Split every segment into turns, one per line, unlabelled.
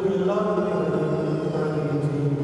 எல்லா நன்மைகளையும் வழங்குகின்றேன்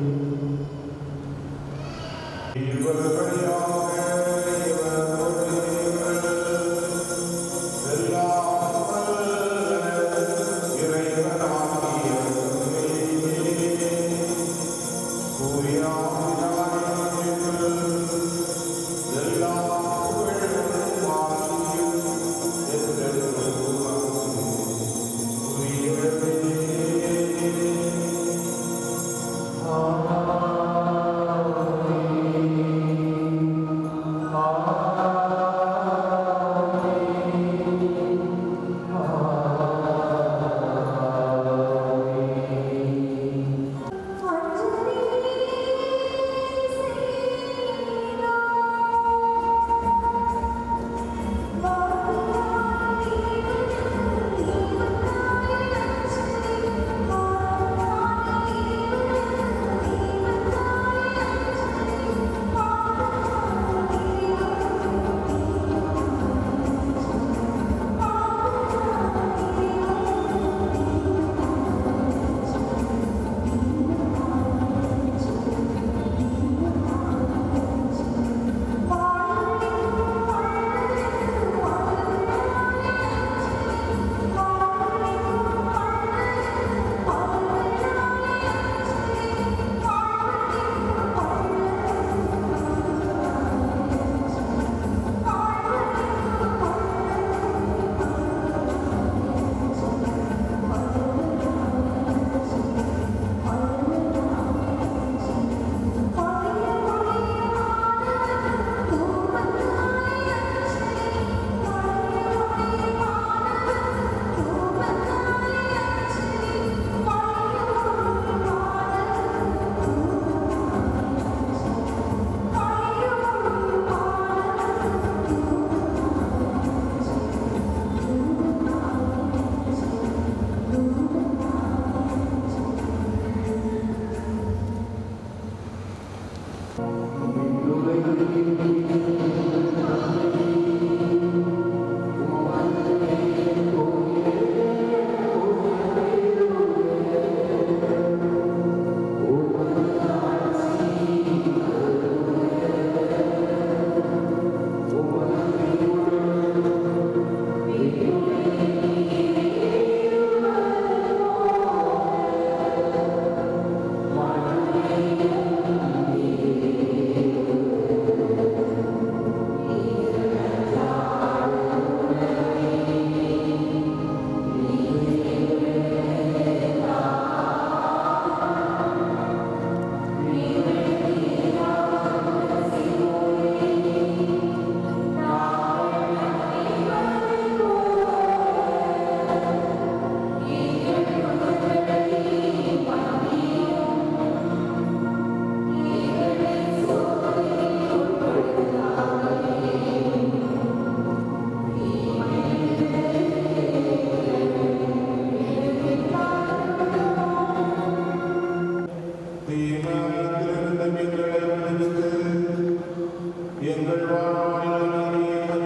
எங்கள் வாழ்வில்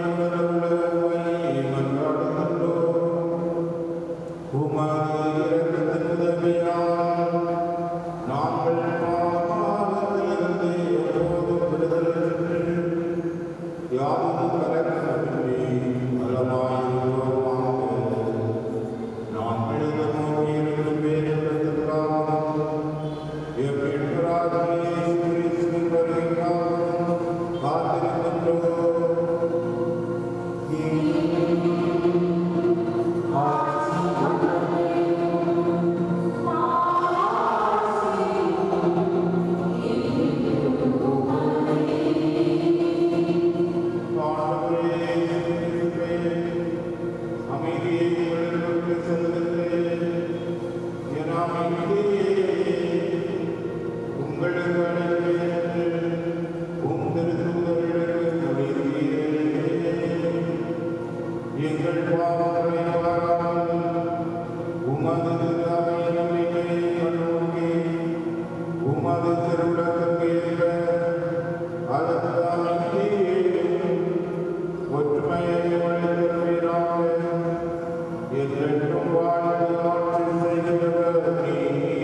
உமது இரக்கத்தின் உதவியால் நாங்கள் பாவத்திலிருந்து எப்போதும் விடுதலை பெற்று யாவது கலக்கமின்றி நலமாயிருப்போமாக. நாம் எழுத நோக்கியிருக்கும் பேரிடத்திற்காகவும், எம் மீட்பராகிய இயேசு கிறிஸ்துவின் வருகைக்காகவும் காத்திருக்கின்றோம். ஆண்டவரே, கிறிஸ்துவே, அமைதியை உங்களுக்கு செலுத்துகிறேன். என் அமைதியை உங்களுக்கு அளிக்கிறேன். உம் திருத்தூதர்களுக்கு மொழிகிறேன். எங்கள் பாவங்களை பாராமல் உமது திருநாமை நம்பிக்கையை கண்ணோக்கி உமது திருவிழத்துக்கு ஏற்ப அதற்கு அமைதியை ஒற்றுமையை வழிதருவீராக என்றென்றும் வாழ்ந்து ஆட்சி செய்கிறவர் நீரே.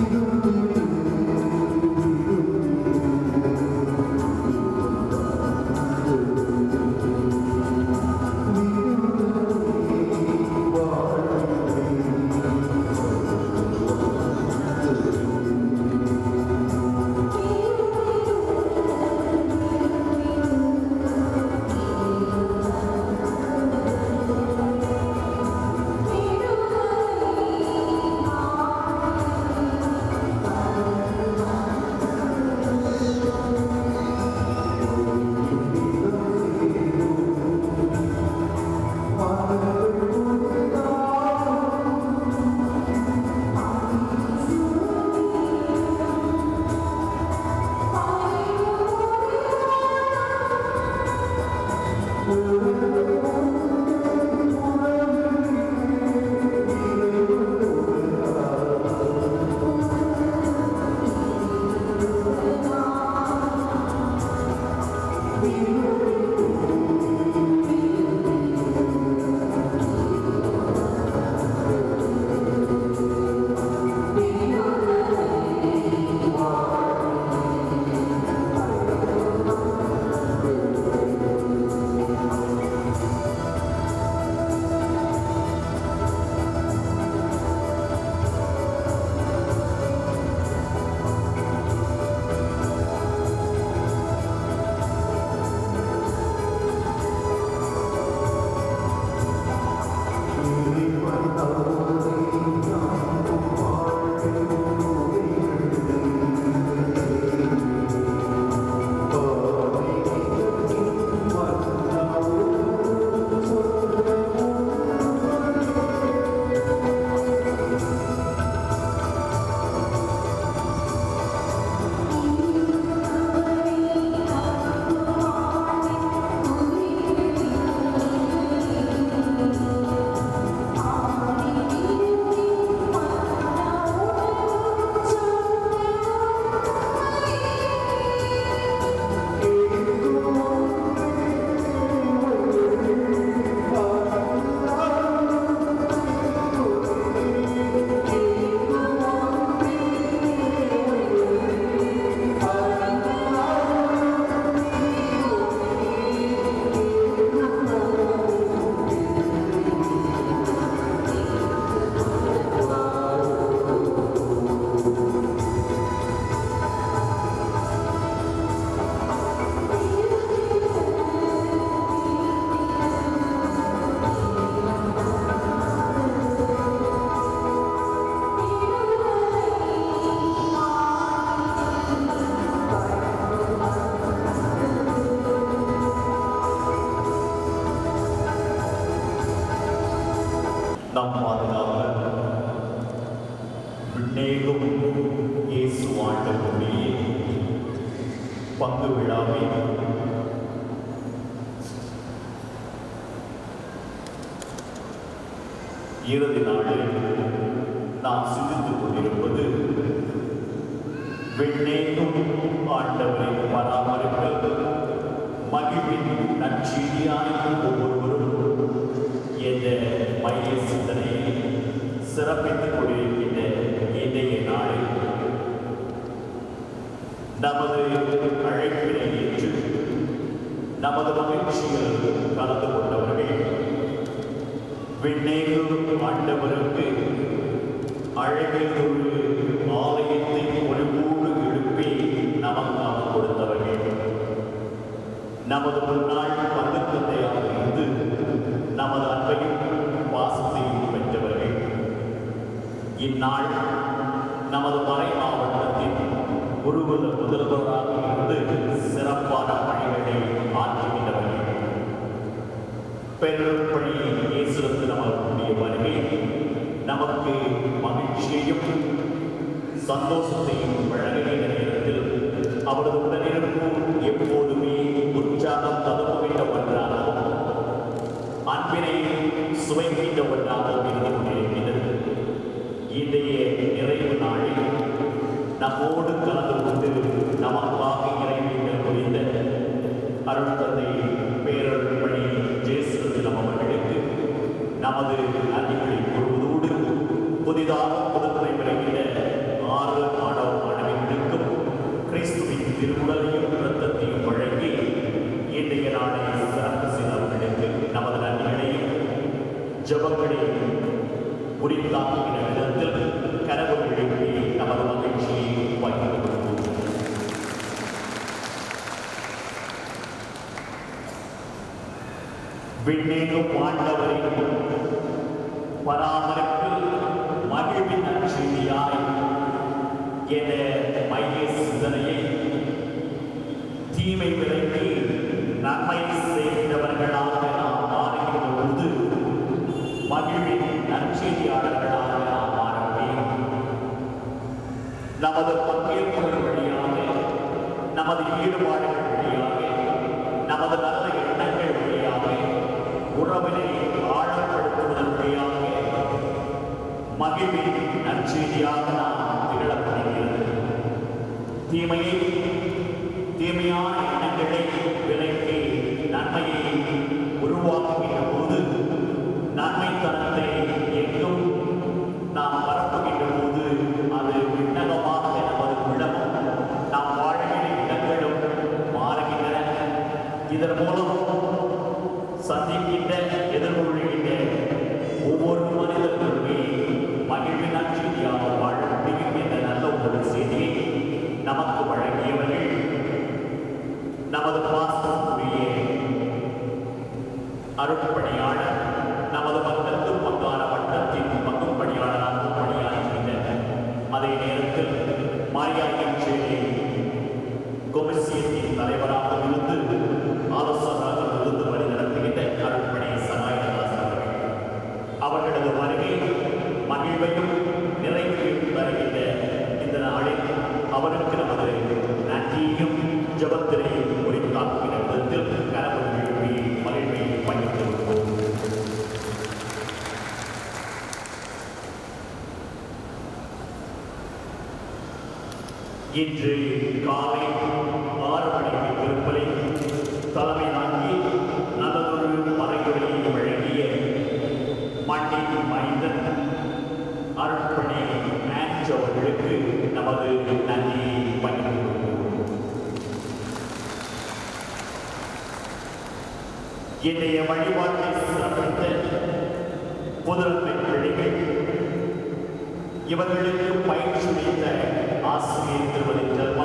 நம் பாதுகாவலர் விண்ணேகும் இயேசு ஆண்டவருடைய பங்கு விழாவை இறுதி நாளில் நாம் சிந்தித்துக் கொண்டிருப்பது விண்ணேகும் ஆண்டவரின் பராமரிப்பு மகிழ்வின் நற்செய்தியான ஒவ்வொருவரும் என்ற மைய சிந்தனையை சிறப்பித்துக் கொண்டிருக்கின்ற இன்றைய நாளில் நமது அழைப்பினை ஏற்று நமது மகிழ்ச்சியில் கலந்து கொண்டவர்கள் விண்ணேகு ஆண்டவருக்கு அழகில் ஒரு ஆலயத்தை ஒளிவோடு எழுப்பி நமக்காக கொடுத்தவர்கள் நமது முன்னாள் பங்கு தந்தையாக இருந்து நமது அன்பையும் பாசத்தையும் பெற்றவர்கள் இந்நாள் நமது மறை மாவட்டத்தின் குருகுல முதல்வராக இருந்து சிறப்பான பணிகளை ஆற்றுகின்றவர்கள் பெருப்பணி இயேசுக்கு நமக்குரிய வருகை நமக்கு மகிழ்ச்சியையும் சந்தோஷத்தையும் வழங்குகின்ற நேரத்தில் அவரது உடனிருப்பு எப்போதுமே உற்சாகம் ததுப்புகின்ற ஒன்றாகவும் அன்பினை சுவைக்கின்ற ஒன்றாகவும் இருந்து கொண்டிருக்கிறது இன்றைய நிறைவு நாளில் நம்மோடு கலந்து கொண்டு நமக்காக இறைவீர்கள் புரிந்த அருள் தந்தை பேரருள்பணி ஜேசுலம் அவர்களுக்கு நமது அன்பிகளை கூறுவதோடு புதிதாக புதுத்துறை விளைகிற ஆறு திருவுடலையும் இரத்தத்தையும் வழங்கி இன்றைய நாளை சிறப்பு செய்தவர்களுக்கு நமது நன்மைகளையும் ஜபங்களையும் குறித்தாக்குகிற விதத்தில் கனவு எழுப்பி நமது மகிழ்ச்சியை பகிர்ந்து கொள்வோம் விண்ணேனும் ஆண்டவரின் பராமரிப்பு மகிழ்வின் நற்செய்தியாய் என மைய சிந்தனையை தீமை விலக்கி நன்மை செய்கிறவர்களாக நாம் மாறுகின்ற பொழுது மகிழ்வின் நற்செய்தியாளர்களாக நாம் மாற முடியும் நமது பங்கேற்புகள் வழியாக நமது ஈடுபாடுகள் வழியாக நமது நல்ல எண்ணங்கள் வழியாக உறவினை ஆழப்படுத்துவதன் வழியாக மகிழ்வின் நற்செய்தியாக நாம் திகழப்படுகிறது தீமையை தீமையான எண்ணங்களை விலக்கி நன்மையை உருவாக்குகின்ற போது நன்மைத்தனத்தை எங்கும் நாம் பரப்புகின்ற போது அது விண்ணகமாக நமது உள்ளமும் நாம் வாழ்கிற இடங்களும் மாறுகின்றன இதன் மூலம் சந்திக்கின்ற எதிர்கொள்கின்ற ஒவ்வொரு மனிதர்களுமே மகிழ்வின் நற்செய்தியாக வாழ முடியும் என்ற நல்ல ஒரு செய்தியை நமக்கு வழங்கியவர்கள் நமது பாசத்துக்குரிய அருட்பணியாளர் நமது மக்களுக்கு பங்கான வட்டத்தின் பங்கும் பணியாளராக பணியாற்றுகின்றனர் அதே நேரத்தில் மாரியாயின் சேவை கொமிசியத்தின் தலைவராக இருந்து ஆலோசகராக இருந்து வழி நடத்துகின்ற அருட்பணி சகாயதாஸ் அவர்கள் அவர்களது வருகை மகிழ்வையும் நிறைவையும் தருகின்ற இந்த நாளில் அவருக்கு நமது நன்றியையும் ஜபத்தினையும் உரித்தாக்குகிற விதத்தில் கனவு எழுப்பி மகிழ்வை பகிர்ந்து கொள்வோம் இன்று காலை ஆறு மணிக்கு திருப்பலை தலைமை தாங்கி நல்லதொரு மறையுரையை வழங்கிய மண்ணின் மைந்தன் அருட்பணி மேட்ச் அவர்களுக்கு நமது நன்றியை பகிர்ந்து கொள்வோம் இன்றைய வழிபாட்டை சிறப்பித்த புதுரமை பிள்ளைகள் இவர்களுக்கு பயிற்சி அளித்த ஆசிரியர் திருமதி ஜெர்மா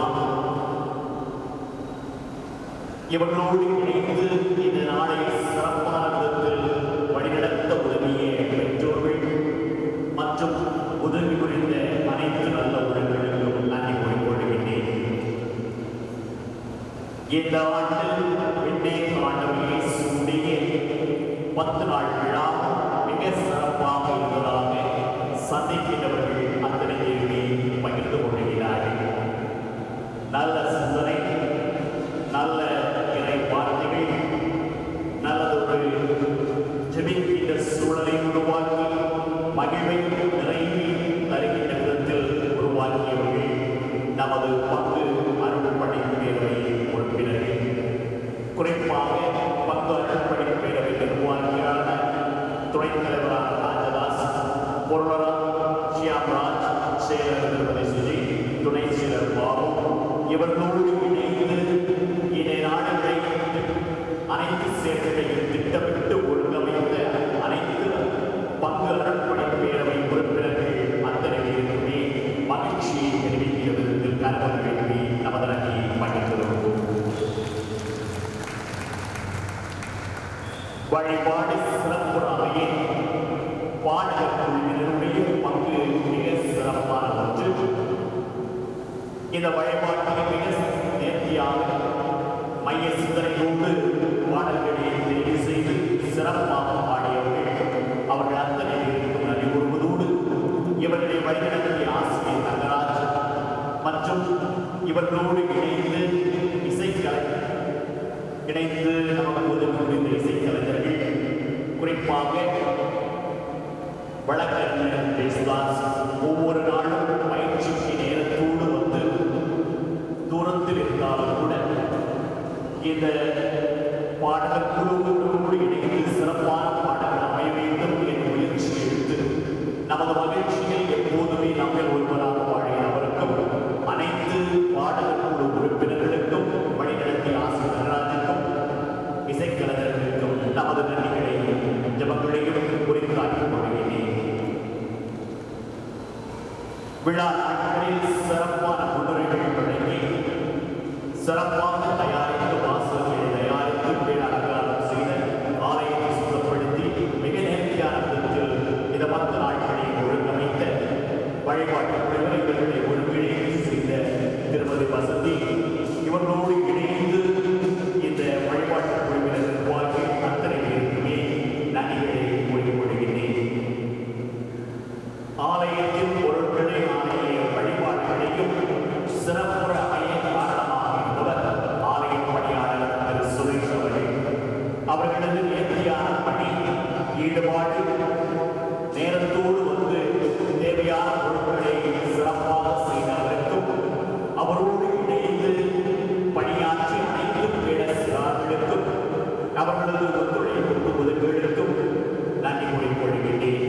இவர்களோடு இணைந்து இந்த நாளை சிறப்பான விதத்தில் வழிநடத்த உதவிய பெற்றோர்கள் மற்றும் உதவி புரிந்த அனைத்து நல்ல உறவுகளுக்கும் நன்றி கூறிக்கொள்கின்றேன் இந்த ஆண்டு விண்ணேக ஆண்டவரை சூடிய பத்து நாள் விழா மிக சிறப்பாக இருந்ததாக சந்திக்கின்றவர்கள் அத்தனை பேருமே பகிர்ந்து கொள்கிறார்கள் நல்ல சிந்தனை நல்ல இறை வார்த்தைகள் நல்லதொரு ஜெபிக்கின்ற சூழலை உருவாக்கி மகிழ்வையும் நிறைவையும் தருகின்ற விதத்தில் உருவாக்கியவர்கள் நமது பங்கு அருள்பணி பேரவை உறுப்பினர்கள் குறிப்பாக பங்கு அருள்பணி பேரவை நிர்வாகியான துணைத் தலைவரான ராஜதாஸ் பொருளரார் ஷியாம்ராஜ் செயலர் திருமதி சுஜி துணை செயலர் பாபு இவர்களோடு இணைந்து இணை நாடுகளை அனைத்து சேர்க்கையும் திட்டமிட்டு ஒழுங்கமைத்த அனைத்து பங்கு அருள்பணி பேரவை உறுப்பினர்கள் அத்தனை பேருக்குமே மகிழ்ச்சியை தெரிவிக்கிற விதத்தில் கருவல் வேண்டி நமது நன்றியை பகிர்ந்து கொள்வோம் வழிபாடு சிறப்புறாமையே பாடகர் குழுவினருடைய பங்கு மிக சிறப்பான ஒன்று இந்த வழிபாட்டில் மிக நேர்த்தியாக மைய சிந்தனையோடு பாடல்களை தெரிவு செய்து சிறப்பாக பாடியவர்கள் அவர்கள் அத்தனை பேருக்கும் நன்றி கூறுவதோடு இவர்களை வழிநடத்திய ஆசிரியர் தங்கராஜ் மற்றும் இவர்களோடு இணைந்து இசைக்கலை இணைந்து நமக்கு உதவி புரிந்த இசைக்கலைஞர்கள் குறிப்பாக வழக்கறிஞர் தேசுதாஸ் ஒவ்வொரு நாளும் பயிற்சிக்கு நேரத்தோடு வந்து தூரத்தில் இருந்தாலும் கூட இந்த பாடகர் குழுவோடு இணைந்து சிறப்பான பாடகர் அமைய வேண்டும் என்ற முயற்சி எடுத்து நமது மகிழ்ச்சியில் எப்போதுமே நம்மில் ஒருவராக வாழிய அவருக்கும் அனைத்து பாடகர் குழு உறுப்பினர்களுக்கும் விழா நாட்களில் சிறப்பான முன்னுரிமை வழங்கி சிறப்பாக தயாரித்து வாசல்களை தயாரித்து விழா அலங்காரம் செய்த ஆலயத்தை சுத்தப்படுத்தி மிக நேர்த்தியான விதத்தில் இந்த பத்து நாட்களை ஒழுங்கமைத்த வழிபாட்டு குழுவினர்களை ஒருங்கிணைந்து செய்த திருமதி வசந்தி இவர்களோடு இணைந்து இந்த வழிபாட்டு குழுவினர் நிர்வாகி அத்தனை பேருக்குமே நன்றிகளை கூறிக்கொள்கிறேன் ஆலயத்தின் பொருட்களை ஆலய வழிபாடுகளையும் சிறப்புற அமைய காரணமாக இருந்தவர் ஆலய பணியாளர் திரு சுரேஷ் அவர்கள் அவர்களது நேர்த்தியான பணி ஈடுபாடு நேரத்தோடு வந்து தேவையான பொருட்களை சிறப்பாக செய்த அவருக்கும் அவரோடு இணைந்து பணியாற்றி அனைத்து பேரரசுகளுக்கும் அவர்களது ஒத்துழைப்பு உதவிகளுக்கும் நன்றி கூறிக்கொள்கின்றேன்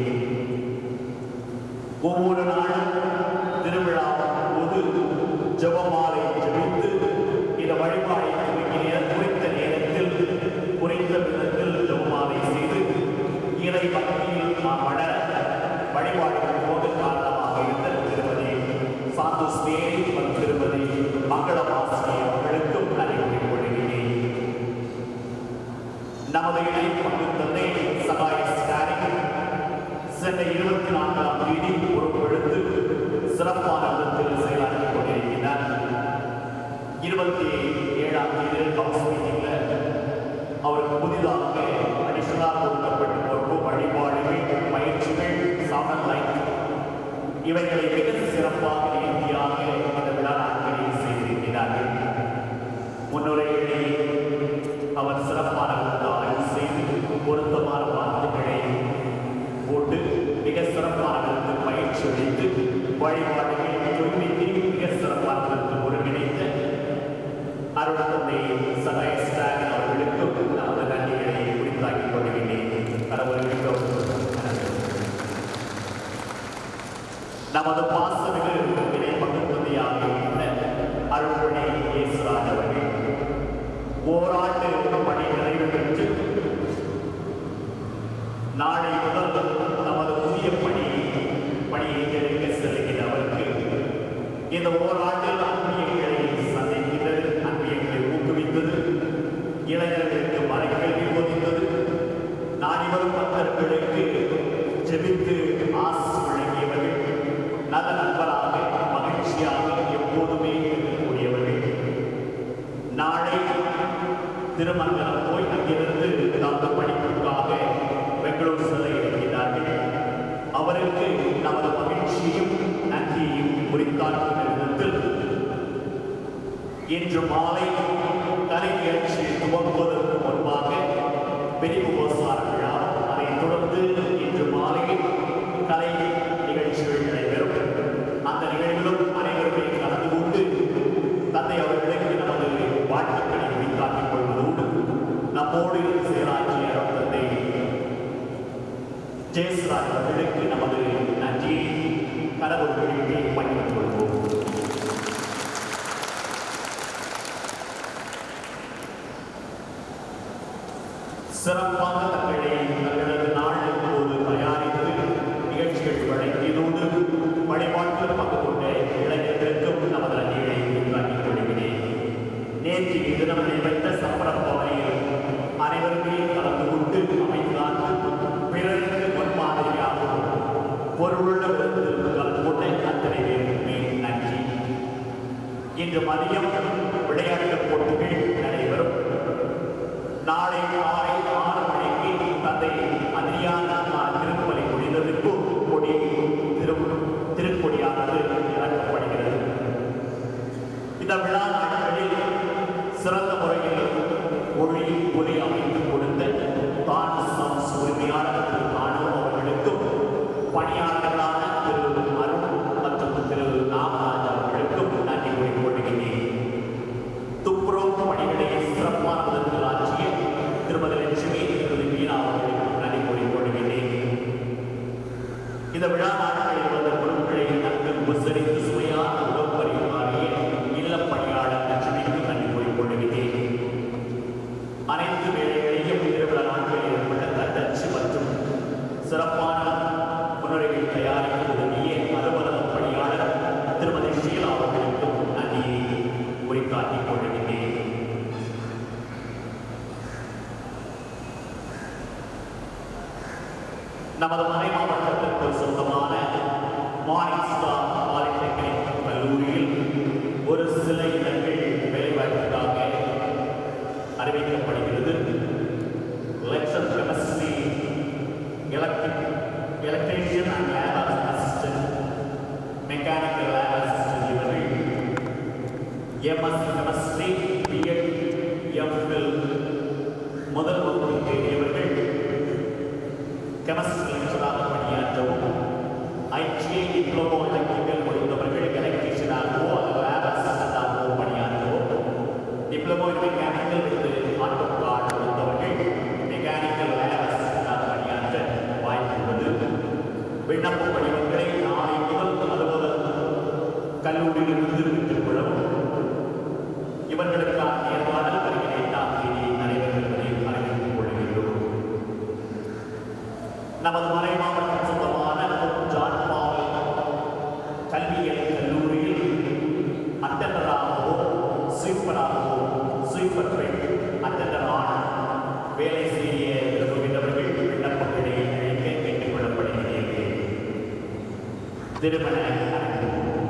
ஒவ்வொரு நாளும் திருவிழா போது ஜபமாலை ஜபித்து இந்த வழிபாடை துவங்கிய குறித்த நேரத்தில் குறைந்த விதத்தில் ஜபமாலை செய்து இறை பக்தியில் நாம் வளர வழிபாடுகள் போக காரணமாக இருந்த திருமதி சாந்தோஸ் மேரி மற்றும் திருமதி மங்களவாசினி அவர்களுக்கும் நன்றி கூறிக்கொள்கிறேன் நமது இணை பங்கு தந்தை சகாய ஸ்டாலின் சென்ற இருபத்தி நான்காம் தேதி பொறுப்பெடுத்து சிறப்பான விதத்தில் செயலாற்றிக் கொண்டிருக்கிறார் இருபத்தி ஏழாம் தேதி ஹவுஸ் மீட்டிங்ல அவருக்கு புதிதாக அடிஷனலாக கொடுக்கப்பட்ட பொறுப்பு வழிபாடுகள் பயிற்சிகள் சாமன் லைஃப் இவைகளை மிக சிறப்பாக நேர்த்தியாக இந்த விழா நாட்களில் செய்திருக்கிறார்கள் முன்னுரைகளை அவர் சிறப்பான விதத்தில் ஆய்வு செய்து பொருத்தமான வார்த்தைகளை போட்டு மிக சிறப்பான விதத்தில் பயிற்சி அளித்து வழிபாடுகளை தூய்மைக்கு மிக சிறப்பான விதத்தில் ஒருங்கிணைத்த அருள் தந்தை சகாய ஸ்டாலின் அவர்களுக்கும் நமது நன்றிகளை குறித்தாக்கிக் கொள்கிறேன் கடவுளுக்கு நமது பாசமிகு இணை பகுத்தந்தையாக இருந்த அருள்மொழி இயேசுராஜ் அவர்கள் ஓராண்டு பணி நிறைவு பெற்று நாளை முதல் நமது புதிய பணி பணியை எடுக்க செல்கிற அவருக்கு இந்த ஓராண்டில் அன்பியங்களை சந்திக்கிறது அன்பியங்களை ஊக்குவித்தது இளைஞர்களுக்கு மறைக்கல்வி போதித்தது நானிவரும் பக்தர்களுக்கு ஜெபித்து ஆசி வழங்கியவர்கள் நல்ல நண்பராக மகிழ்ச்சியாக எப்போதுமே இருக்கக்கூடியவர்கள் நாளை திருமங்கலம் போய் அங்கிருந்து நமது படிப்புக்காக பெங்களூர் செல்ல இருக்கிறார்கள் அவருக்கு நமது மகிழ்ச்சியும் நன்றியையும் குறித்தாக்கும் விதத்தில் இன்று மாலை கலை நிகழ்ச்சி துவங்குவதற்கு முன்பாக பிரிவு கோசார விழா அதைத் தொடர்ந்து இன்று மாலை கலை நிகழ்ச்சிகள் நடைபெறும் அந்த நிகழ்விலும் அனைவருமே கலந்து கொண்டு தந்தை அவர்களுக்கு நமது வாழ்த்துக்களை குறித்தாக்கிக் கொள்வதோடு நம்மோடு செயலாற்றிய தந்தை ஜெயசுராஜ் அவர்களுக்கு நமது நன்றியை கடவுள்களுக்கு பகிர்ந்து கொள்வோம் சிறப்பாக தங்களை தங்களது நாளின் போது தயாரித்து நிகழ்ச்சிகள் வழங்கியதோடு வழிபாட்டில் பங்கு கொண்ட இளைஞர்களுக்கும் நமது நன்றிகளை உண்டாக்கிக் கொள்கிறேன் நேற்று தினம் நடைபெற்ற சப்பரப்பாவையில் அனைவருமே கலந்து கொண்டு அமைந்தான் பிறருக்கு முன்மாதிரியாகவும் பொருளுள்ள விதத்தில் கலந்து கொண்ட அத்தனை பேருக்குமே நன்றி இன்று மதியம் விளையாட்டு போட்டிகள் நடைபெறும் நாளை காலை ஆறு மணிக்கு தந்தை அதிரியான திருப்பலி முடிந்ததற்கு கொடி திரு திருக்கொடியானது இறக்கப்படுகிறது இந்த விழா நாட்களில் சிறந்த முறையில் ஒளி ஒலி அமைத்து கொடுத்த தான் சம்ஸ் உரிமையாளர் திரு தானு அவர்களுக்கும் பணியாளர்களான திரு அருண் மற்றும் திரு நாகராஜ் அவர்களுக்கும் நன்றி கூறிக்கொள்கிறேன் துப்புரவு பணிகளை சிறப்பான விதத்தில் ஆற்றிய திருமதி லட்சுமி திருமதி மீனா அவர்களுக்கு நன்றி கூறிக்கொள்கிறேன் இந்த விழா நாட்களில் வந்த பொருட்களை நன்கு உபசரித்து சுவையான உணவு பரிமாறிய இல்லப் பணியாளர் லட்சுமிக்கு நன்றி கூறிக்கொள்கிறேன் அனைத்து வேலைகளையும் திருவிழா நாட்களில் ஏற்பட்ட தட்டச்சு மற்றும் சிறப்பான முன்னுரைகள் தயாரிக்க உதவிய அலுவலக பணியாளர் நமது மறை மாவட்டத்திற்கு சொந்தமான மார்னிங் ஸ்டார் பாலிடெக்னிக் கல்லூரியில் ஒரு சில இடங்கள் வேலைவாய்ப்புக்காக அறிவிக்கப்படுகிறது lecturer chemistry electric electrician and lab assistant mechanical lab assistant இவர்கள் எம்எஸ்சி கெமிஸ்ட்ரி பிஎட் எம்ஃபில் முதல் வகுப்பு தேறியவர்கள் கெமிஸ்ட்ரி லெக்சராக பணியாற்றவும் ஐடிஐ டிப்ளமோ எலக்ட்ரிக்கல் முடிந்தவர்கள் எலக்ட்ரீஷியனாகவோ அல்லது லேப் அசிஸ்டண்டாகவோ பணியாற்றவும் diploma in mechanical with AutoCAD முடிந்தவர்கள் மெக்கானிக்கல் லேப் அசிஸ்டண்டாக பணியாற்ற வாய்ப்பு உள்ளது விண்ணப்ப படிவங்களை நாளை முதல் அலுவலர் கல்லூரியிலிருந்து பெற்றுக் கொள்ளவும் இவர்களுக்கான நேர்காணல் வருகிற எட்டாம் தேதி நடைபெறுவதை அறிவித்துக் கொள்கிறோம் நமது மறை மாவட்டம் சொந்தமான ஜான் பால் கல்வியியல் கல்லூரியில் அட்டண்டராகவோ ஸ்வீப்பராகவோ ஸ்வீப்பர் பெண் அட்டண்டர் ஆண் வேலை செய்ய விரும்புகின்றவர்கள் விண்ணப்பங்களை அழைக்க கேட்டுக் கொள்ளப்படுகிறீர்கள் திருமண அழைப்பு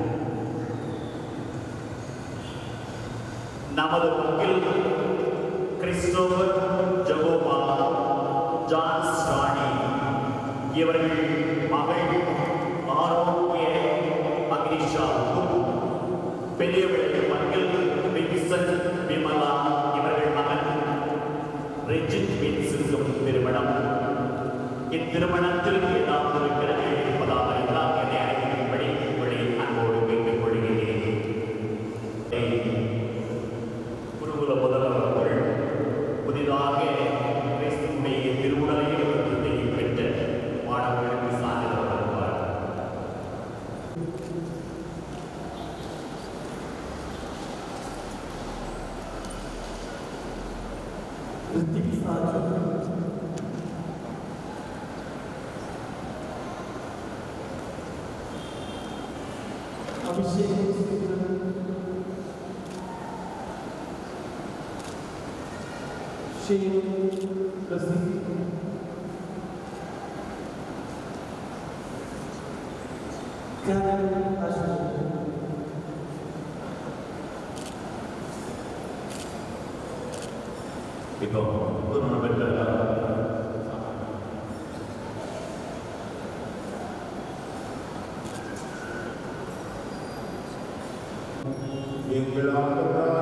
நமது பங்கில் கிறிஸ்டோபர் ஜகோபா ஜான் ஸ்டானி இவர்கள் மகள் ஆரோக்கிய அக்னிஷாவுக்கும் பெரியவர்கள் பங்கில் வின்சன் விமலா இவர்கள் மகன் ரெஜித் வின்ஸுக்கும் திருமணம் இத்திருமணத்தில் ஏதாவது இருக்கிறது இருப்பதாக இருந்தால் என்னை அறிவிக்கும்படி உங்களை அன்போடு கேட்டுக் கொள்கிறேன் குருகுல முதல்வர் அவர்கள் புதிதாக கிறிஸ்துவுடைய திருவுடலையும் விருத்தையும் பெற்ற மாணவர்களுக்கு சான்றிதழ் வழங்குவார்
ऋतिक साजन अभिषेक मिश्र, शेन रसिक कैरल अश्विन
இப்போ திருமணம் பெற்ற
எங்கள் ஆண்டவராகிய